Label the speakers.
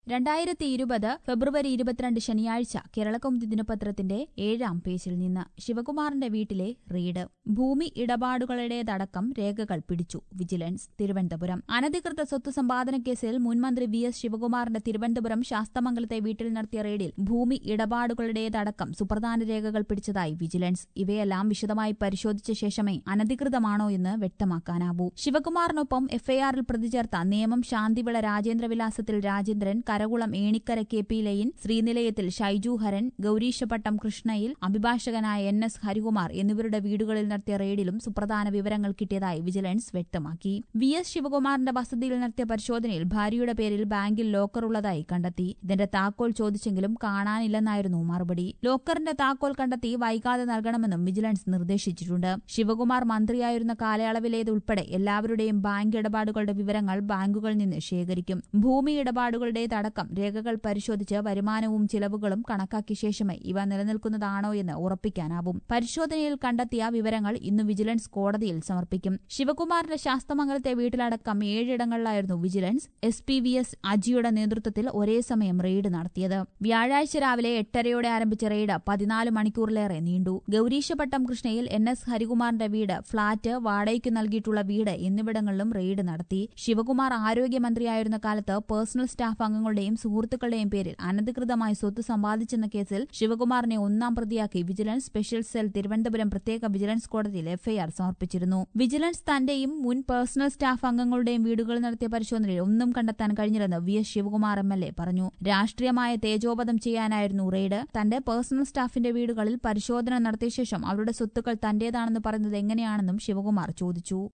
Speaker 1: രണ്ടായിരത്തി ഇരുപത് ഫെബ്രുവരി ഇരുപത്തിരണ്ട് ശനിയാഴ്ച കേരളകൗമുദി ദിനപത്രത്തിന്റെ ഏഴാം പേജിൽ നിന്ന് ശിവകുമാറിന്റെ വീട്ടിലെ റെയ്ഡ് ഭൂമി ഇടപാടുകളുടേതടക്കം രേഖകൾ പിടിച്ചു വിജിലൻസ് തിരുവനന്തപുരം അനധികൃത സ്വത്ത് സമ്പാദന കേസിൽ മുൻമന്ത്രി വി എസ് ശിവകുമാറിന്റെ തിരുവനന്തപുരം ശാസ്തമംഗലത്തെ വീട്ടിൽ നടത്തിയ റെയ്ഡിൽ ഭൂമി ഇടപാടുകളുടേതടക്കം സുപ്രധാന രേഖകൾ പിടിച്ചതായി വിജിലൻസ് ഇവയെല്ലാം വിശദമായി പരിശോധിച്ച ശേഷമേ അനധികൃതമാണോ എന്ന് വ്യക്തമാക്കാനാവൂ ശിവകുമാറിനൊപ്പം എഫ്ഐആറിൽ പ്രതിചേർത്ത നേമം ശാന്തിവിള രാജേന്ദ്രവിലാസത്തിൽ Rajendran Karakulam Enikkara K P line ശ്രീനിലയത്തിൽ ഷൈജു ഹരൻ ഗൌരീശപട്ടം കൃഷ്ണയിൽ അഭിഭാഷകനായ എൻ എസ് ഹരികുമാർ എന്നിവരുടെ വീടുകളിൽ നടത്തിയ റെയ്ഡിലും സുപ്രധാന വിവരങ്ങൾ കിട്ടിയതായി വിജിലൻസ് വ്യക്തമാക്കി വി എസ് ശിവകുമാറിന്റെ വസതിയിൽ നടത്തിയ പരിശോധനയിൽ ഭാര്യയുടെ പേരിൽ ബാങ്കിൽ ലോക്കർ ഉള്ളതായി കണ്ടെത്തി ഇതിന്റെ താക്കോൽ ചോദിച്ചെങ്കിലും കാണാനില്ലെന്നായിരുന്നു മറുപടി ലോക്കറിന്റെ താക്കോൽ കണ്ടെത്തി വൈകാതെ നൽകണമെന്നും വിജിലൻസ് നിർദ്ദേശിച്ചിട്ടുണ്ട് ശിവകുമാർ മന്ത്രിയായിരുന്ന കാലയളവിലേതുൾപ്പെടെ എല്ലാവരുടെയും ബാങ്ക് ഇടപാടുകളുടെ വിവരങ്ങൾ ബാങ്കുകളിൽ നിന്ന് ശേഖരിക്കും ഭൂമി ഇടപാടുകളുടേതടക്കം രേഖകൾ പരിശോധിച്ച് വരുമാനവും ചിലവുകളും കണക്കാക്കിയ ശേഷമേ ഇവ നിലനിൽക്കുന്നതാണോ എന്ന് ഉറപ്പിക്കാനാവും പരിശോധനയിൽ കണ്ടെത്തിയ വിവരങ്ങൾ ഇന്ന് വിജിലൻസ് കോടതിയിൽ സമർപ്പിക്കും ശിവകുമാറിന്റെ ശാസ്തമംഗലത്തെ വീട്ടിലടക്കം ഏഴിടങ്ങളിലായിരുന്നു vigilance S P V S അജിയുടെ നേതൃത്വത്തിൽ ഒരേ സമയം റെയ്ഡ് നടത്തിയത് വ്യാഴാഴ്ച രാവിലെ എട്ടരയോടെ ആരംഭിച്ച റെയ്ഡ് പതിനാല് മണിക്കൂറിലേറെ നീണ്ടു ഗൌരീശപട്ടം കൃഷ്ണയിൽ എൻ എസ് ഹരികുമാറിന്റെ വീട് ഫ്ളാറ്റ് വാടകയ്ക്ക് നൽകിയിട്ടുള്ള വീട് എന്നിവിടങ്ങളിലും റെയ്ഡ് നടത്തി ശിവകുമാർ ആരോഗ്യമന്ത്രിയായിരുന്ന കാലത്ത് പേഴ്സണൽ സ്റ്റാഫ് അംഗങ്ങളുടെയും സുഹൃത്തുക്കളുടെയും പേരിൽ അനധികൃതമായി സ്വത്ത് സമ്പാദിച്ചെന്ന കേസിൽ ശിവകുമാറിനെ ഒന്നാം പ്രതിയാക്കി വിജിലൻസ് സ്പെഷ്യൽ സെൽ തിരുവനന്തപുരം പ്രത്യേക വിജിലൻസ് കോടതിയിൽ എഫ്ഐആർ സമർപ്പിച്ചിരുന്നു വിജിലൻസ് തന്റെയും മുൻ പേഴ്സണൽ സ്റ്റാഫ് അംഗങ്ങളുടെയും വീടുകളിൽ നടത്തിയ പരിശോധനയിൽ ഒന്നും കണ്ടെത്താൻ കഴിഞ്ഞില്ലെന്ന് V S Sivakumar M L A പറഞ്ഞു രാഷ്ട്രീയമായ തേജോപതം ചെയ്യാനായിരുന്നു റെയ്ഡ് തന്റെ പേഴ്സണൽ സ്റ്റാഫിന്റെ വീടുകളിൽ പരിശോധന നടത്തിയ ശേഷം അവരുടെ സ്വത്തുക്കൾ തന്റേതാണെന്ന് പറയുന്നത് എങ്ങനെയാണെന്നും ശിവകുമാർ ചോദിച്ചു